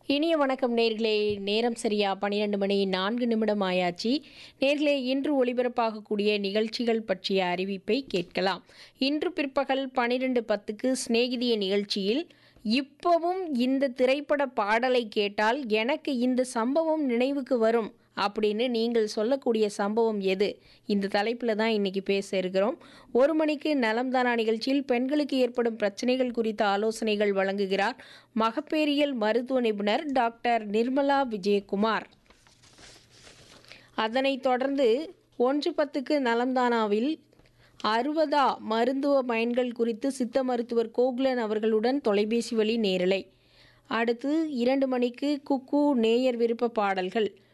இனிய வணக்கம் நேர்களே நேரம் சரியா பன்னிரெண்டு மணி நான்கு நிமிடம் ஆயாச்சு நேர்களே இன்று ஒளிபரப்பாகக்கூடிய நிகழ்ச்சிகள் பற்றிய அறிவிப்பை கேட்கலாம் இன்று பிற்பகல் பன்னிரெண்டு பத்துக்கு சிநேகிதிய நிகழ்ச்சியில் இப்போவும் இந்த திரைப்பட பாடலை கேட்டால் எனக்கு இந்த சம்பவம் நினைவுக்கு வரும் அப்படின்னு நீங்கள் சொல்லக்கூடிய சம்பவம் எது இந்த தலைப்பில் தான் இன்றைக்கி பேச இருக்கிறோம் ஒரு மணிக்கு நலம்தானா நிகழ்ச்சியில் பெண்களுக்கு ஏற்படும் பிரச்சனைகள் குறித்த ஆலோசனைகள் வழங்குகிறார் மகப்பேறியல் மருத்துவ நிபுணர் டாக்டர் நிர்மலா விஜயகுமார் அதனைத் தொடர்ந்து ஒன்று பத்துக்கு நலம்தானாவில் அறுபதா மருத்துவ பயன்கள் குறித்து சித்த மருத்துவர் கோகுலன் அவர்களுடன் தொலைபேசி வழி நேரலை அடுத்து இரண்டு மணிக்கு குக்கு நேயர் விருப்ப பாடல்கள்